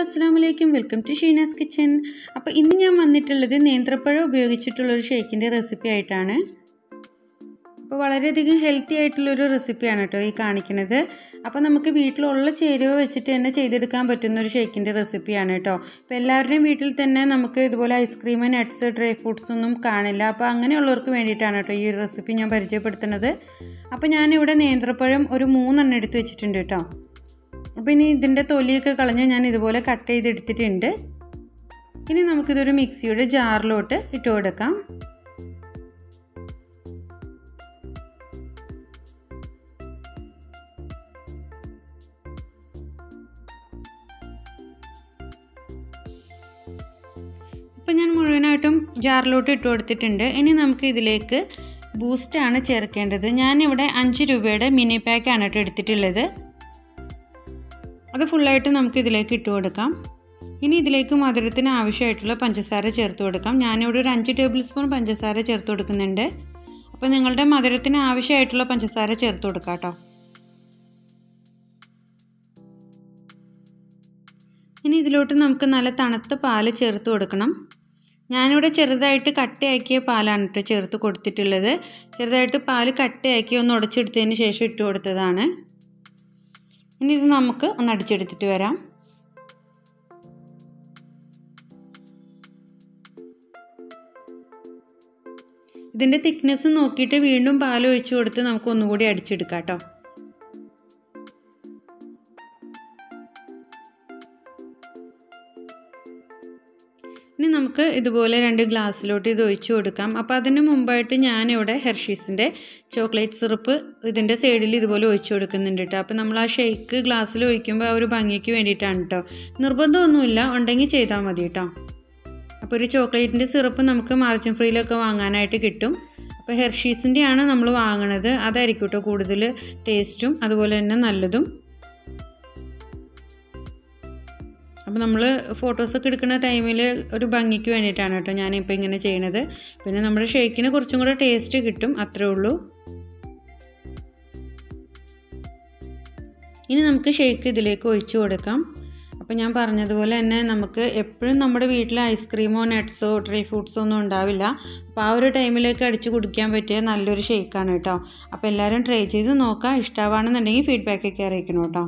അസ്സാം വലൈക്കും welcome to Sheena's kitchen അപ്പോൾ ഇന്ന് ഞാൻ വന്നിട്ടുള്ളത് നേന്ത്രപ്പഴം ഉപയോഗിച്ചിട്ടുള്ളൊരു ഷേക്കിൻ്റെ റെസിപ്പി ആയിട്ടാണ് അപ്പോൾ വളരെയധികം ഹെൽത്തി ആയിട്ടുള്ളൊരു റെസിപ്പിയാണ് കേട്ടോ ഈ കാണിക്കുന്നത് അപ്പോൾ നമുക്ക് വീട്ടിലുള്ള ചേരുവ വെച്ചിട്ട് തന്നെ ചെയ്തെടുക്കാൻ പറ്റുന്ന ഒരു ഷേക്കിൻ്റെ റെസിപ്പിയാണ് കേട്ടോ അപ്പോൾ എല്ലാവരുടെയും വീട്ടിൽ തന്നെ നമുക്ക് ഇതുപോലെ ഐസ്ക്രീം നട്ട്സ് ഡ്രൈ ഫ്രൂട്ട്സ് ഒന്നും കാണില്ല അപ്പോൾ അങ്ങനെയുള്ളവർക്ക് വേണ്ടിയിട്ടാണ് കേട്ടോ ഈ ഒരു റെസിപ്പി ഞാൻ പരിചയപ്പെടുത്തുന്നത് അപ്പോൾ ഞാനിവിടെ നേന്ത്രപ്പഴം ഒരു മൂന്നെണ്ണം എടുത്ത് വെച്ചിട്ടുണ്ട് കേട്ടോ അപ്പോൾ ഇനി ഇതിൻ്റെ തൊലിയൊക്കെ കളഞ്ഞ് ഞാൻ ഇതുപോലെ കട്ട് ചെയ്തെടുത്തിട്ടുണ്ട് ഇനി നമുക്കിതൊരു മിക്സിയുടെ ജാറിലോട്ട് ഇട്ട് കൊടുക്കാം ഇപ്പം ഞാൻ മുഴുവനായിട്ടും ജാറിലോട്ട് ഇട്ട് കൊടുത്തിട്ടുണ്ട് ഇനി നമുക്ക് ഇതിലേക്ക് ബൂസ്റ്റാണ് ചേർക്കേണ്ടത് ഞാനിവിടെ അഞ്ച് രൂപയുടെ മിനി പാക്കാണ് കേട്ടോ എടുത്തിട്ടുള്ളത് അത് ഫുള്ളായിട്ട് നമുക്ക് ഇതിലേക്ക് ഇട്ട് കൊടുക്കാം ഇനി ഇതിലേക്ക് മധുരത്തിന് ആവശ്യമായിട്ടുള്ള പഞ്ചസാര ചേർത്ത് കൊടുക്കാം ഞാനിവിടെ ഒരു അഞ്ച് ടേബിൾ സ്പൂൺ പഞ്ചസാര ചേർത്ത് കൊടുക്കുന്നുണ്ട് അപ്പോൾ നിങ്ങളുടെ മധുരത്തിന് ആവശ്യമായിട്ടുള്ള പഞ്ചസാര ചേർത്ത് കൊടുക്കാം കേട്ടോ ഇനി ഇതിലോട്ട് നമുക്ക് നല്ല തണുത്ത പാല് ചേർത്ത് കൊടുക്കണം ഞാനിവിടെ ചെറുതായിട്ട് കട്ടയാക്കിയ പാലാണ് കേട്ടോ ചേർത്ത് കൊടുത്തിട്ടുള്ളത് ചെറുതായിട്ട് പാല് കട്ടയാക്കി ഒന്ന് ഉടച്ചെടുത്തതിന് ശേഷം ഇട്ട് കൊടുത്തതാണ് ഇനി ഇത് നമുക്ക് ഒന്ന് അടിച്ചെടുത്തിട്ട് വരാം ഇതിൻ്റെ തിക്നെസ് നോക്കിയിട്ട് വീണ്ടും പാൽ ഒഴിച്ചു കൊടുത്ത് നമുക്ക് ഒന്നുകൂടി അടിച്ചെടുക്കാം കേട്ടോ ഇനി നമുക്ക് ഇതുപോലെ രണ്ട് ഗ്ലാസ്സിലോട്ട് ഇത് ഒഴിച്ചു കൊടുക്കാം അപ്പോൾ അതിന് മുമ്പായിട്ട് ഞാനിവിടെ ഹെർഷീസിൻ്റെ ചോക്ലേറ്റ് സിറപ്പ് ഇതിൻ്റെ സൈഡിൽ ഇതുപോലെ ഒഴിച്ചു കൊടുക്കുന്നുണ്ട് കേട്ടോ അപ്പോൾ നമ്മൾ ആ ഷേക്ക് ഗ്ലാസ്സിൽ ഒഴിക്കുമ്പോൾ ആ ഒരു ഭംഗിക്ക് വേണ്ടിയിട്ടാണ് കേട്ടോ നിർബന്ധമൊന്നുമില്ല ഉണ്ടെങ്കിൽ ചെയ്താൽ മതി കേട്ടോ അപ്പോൾ ഒരു ചോക്ലേറ്റിൻ്റെ സിറപ്പ് നമുക്ക് മാർജിൻ ഫ്രീയിലൊക്കെ വാങ്ങാനായിട്ട് കിട്ടും അപ്പോൾ ഹെർഷീസിൻ്റെയാണ് നമ്മൾ വാങ്ങണത് അതായിരിക്കും കേട്ടോ കൂടുതൽ ടേസ്റ്റും അതുപോലെ തന്നെ നല്ലതും അപ്പോൾ നമ്മൾ ഫോട്ടോസൊക്കെ എടുക്കുന്ന ടൈമിൽ ഒരു ഭംഗിക്ക് വേണ്ടിയിട്ടാണ് കേട്ടോ ഞാനിപ്പോൾ ഇങ്ങനെ ചെയ്യണത് പിന്നെ നമ്മുടെ ഷേക്കിന് കുറച്ചും കൂടെ ടേസ്റ്റ് കിട്ടും അത്രേ ഉള്ളൂ ഇനി നമുക്ക് ഷേക്ക് ഇതിലേക്ക് ഒഴിച്ചു കൊടുക്കാം അപ്പോൾ ഞാൻ പറഞ്ഞതുപോലെ തന്നെ നമുക്ക് എപ്പോഴും നമ്മുടെ വീട്ടിൽ ഐസ്ക്രീമോ നട്ട്സോ ഡ്രൈ ഫ്രൂട്ട്സോ ഒന്നും ഉണ്ടാവില്ല അപ്പോൾ ആ ഒരു ടൈമിലേക്ക് അടിച്ച് കുടിക്കാൻ പറ്റിയ നല്ലൊരു ഷേക്കാണ് കേട്ടോ അപ്പോൾ എല്ലാവരും ട്രൈ ചെയ്ത് നോക്കാം ഇഷ്ടമാണെന്നുണ്ടെങ്കിൽ ഫീഡ്ബാക്കൊക്കെ അറിയിക്കണം കേട്ടോ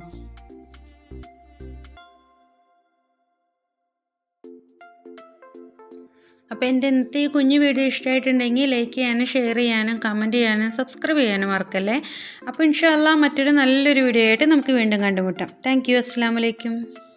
അപ്പോൾ എൻ്റെ ഇന്നത്തെ ഈ കുഞ്ഞു വീഡിയോ ഇഷ്ടമായിട്ടുണ്ടെങ്കിൽ ലൈക്ക് ചെയ്യാനും ഷെയർ ചെയ്യാനും കമൻറ്റ് ചെയ്യാനും സബ്സ്ക്രൈബ് ചെയ്യാനും മറക്കല്ലേ അപ്പോൾ ഇൻഷാല്ല മറ്റൊരു നല്ലൊരു വീഡിയോ ആയിട്ട് നമുക്ക് വീണ്ടും കണ്ടുമുട്ടാം താങ്ക് യു അസ്സാം വലൈക്കും